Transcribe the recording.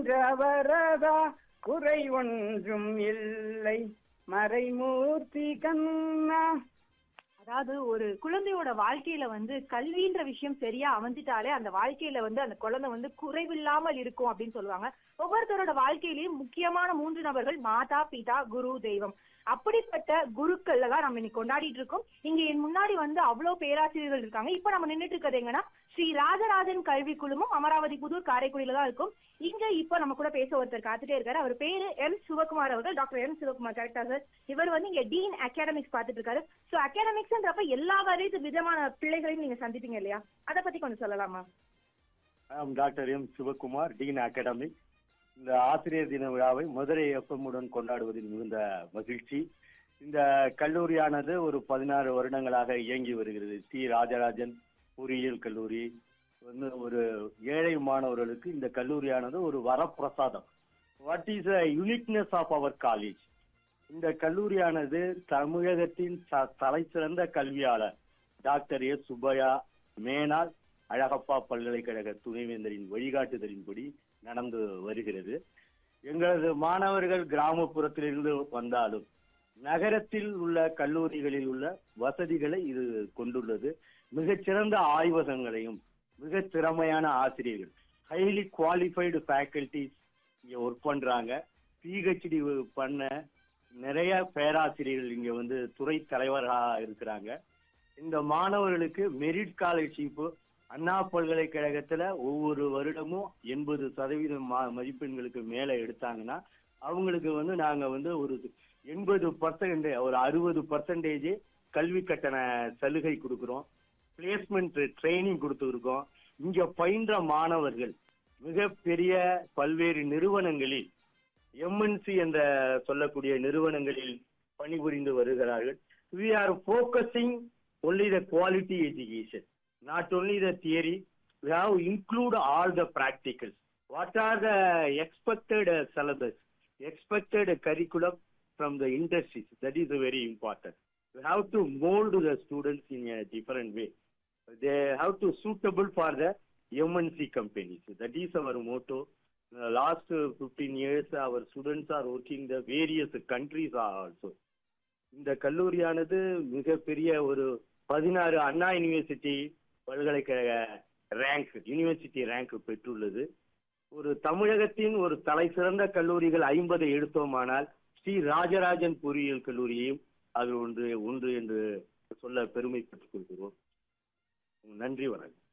வரதா குறை ஒன்றும் இல்லை மறைமூர்த்தி கண்ணா அதாவது ஒரு குழந்தையோட வாழ்க்கையில வந்து கல்வின்ற விஷயம் சரியா அமைஞ்சிட்டாலே அந்த வாழ்க்கையில வந்து அந்த குழந்தை வந்து குறைவில்லாமல் இருக்கும் அப்படின்னு சொல்லுவாங்க ஒவ்வொருத்தரோட வாழ்க்கையிலயும் முக்கியமான மூன்று நபர்கள் மாதா பிதா குரு தெய்வம் அப்படிப்பட்ட குருக்கள்ல தான் நம்ம இன்னைக்கு கொண்டாடிட்டு இருக்கோம் இங்க என் முன்னாடி வந்து அவ்வளவு பேராசிரியர்கள் இருக்காங்க இப்ப நம்ம நின்னுட்டு இருக்கிறது எங்கன்னா ஸ்ரீ ராஜராஜன் கல்வி குழுமம் அமராவதி புதூர் காரைக்குடியில தான் இருக்கும் இங்க இப்ப நம்ம கூட பேச ஒருத்தர் காத்துட்டே இருக்காரு அவர் பேரு எம் சிவகுமார் அவர்கள் டாக்டர் எம் சிவகுமார் கரெக்டா சார் இவர் வந்து இங்க டீன் அகாடமிக்ஸ் பாத்துட்டு இருக்காரு சோ அகாடமிக்ஸ்ன்றப்ப எல்லா வரைது விதமான பிள்ளைகளையும் நீங்க சந்திப்பீங்க இல்லையா அத பத்தி கொஞ்சம் சொல்லலாமா ஆம் doctor M Sivakumar dean academy இந்த ஆசிரியர் தின விழாவை மதுரை எஃப்எம்முடன் கொண்டாடுவதில் மிகுந்த மகிழ்ச்சி இந்த கல்லூரியானது ஒரு பதினாறு வருடங்களாக இயங்கி வருகிறது சி ராஜராஜன் பொறியியல் கல்லூரி வந்து ஒரு ஏழை மாணவர்களுக்கு இந்த கல்லூரியானது ஒரு வரப்பிரசாதம் what is a uniqueness of our college இந்த கல்லூரியானது தமிழகத்தின் த- தலைசிறந்த கல்வியாளர் டாக்டர் எஸ் சுப்பையா மேனாள் அழகப்பா பல்கலைக்கழக துணைவேந்தரின் வழிகாட்டுதலின்படி நடந்து வருகிறது எங்களது மாணவர்கள் கிராமப்புறத்திலிருந்து வந்தாலும் நகரத்தில் உள்ள கல்லூரிகளில் உள்ள வசதிகளை இது கொண்டுள்ளது மிகச்சிறந்த ஆய்வகங்களையும் மிக திறமையான ஆசிரியர்கள் ஹைலி குவாலிஃபைடு ஃபேக்கல்டிஸ் இங்க ஒர்க் பண்றாங்க பிஹெச்டி பண்ண நிறைய பேராசிரியர்கள் இங்க வந்து துறை தலைவர்களாக இருக்கிறாங்க இந்த மாணவர்களுக்கு மெரிட் ஸ்காலர்ஷிப் அண்ணா பல்கலைக்கழகத்துல ஒவ்வொரு வருடமும் எண்பது சதவீதம் மா- மதிப்பெண்களுக்கு மேல எடுத்தாங்கன்னா அவங்களுக்கு வந்து நாங்க வந்து ஒரு எண்பது பர்சன்ட் ஒரு அறுபது பர்சன்டேஜ் கல்வி கட்டண சலுகை கொடுக்கிறோம் பிளேஸ்மெண்ட் ட்ரைனிங் கொடுத்துருக்கோம் இங்க பயின்ற மாணவர்கள் மிகப்பெரிய பல்வேறு நிறுவனங்களில் எம்என்சி என்ற சொல்லக்கூடிய நிறுவனங்களில் பணிபுரிந்து வருகிறார்கள் we are focusing only the quality education not only the theory we have include all the practicals what are the expected uh, syllabus expected curriculum from the industries that is very important we have to mold the students in a different way they have to suitable for the MNC companies. That is our motto. In the last uh, 15 years, our students are working the various countries are also. இந்த கல்லூரியானது மிகப்பெரிய ஒரு பதினாறு Anna university பல்கலைக்கழக rank university rank பெற்றுள்ளது ஒரு தமிழகத்தின் ஒரு தலை சிறந்த கல்லூரிகள் ஐம்பதை எடுத்தோமானால் ஸ்ரீ ராஜராஜன் பொறியியல் கல்லூரியையும் அது ஒன்று ஒன்று என்று சொல்ல பெருமைப்பட்டுக் கொள்கிறோம் நன்றி வணக்கம்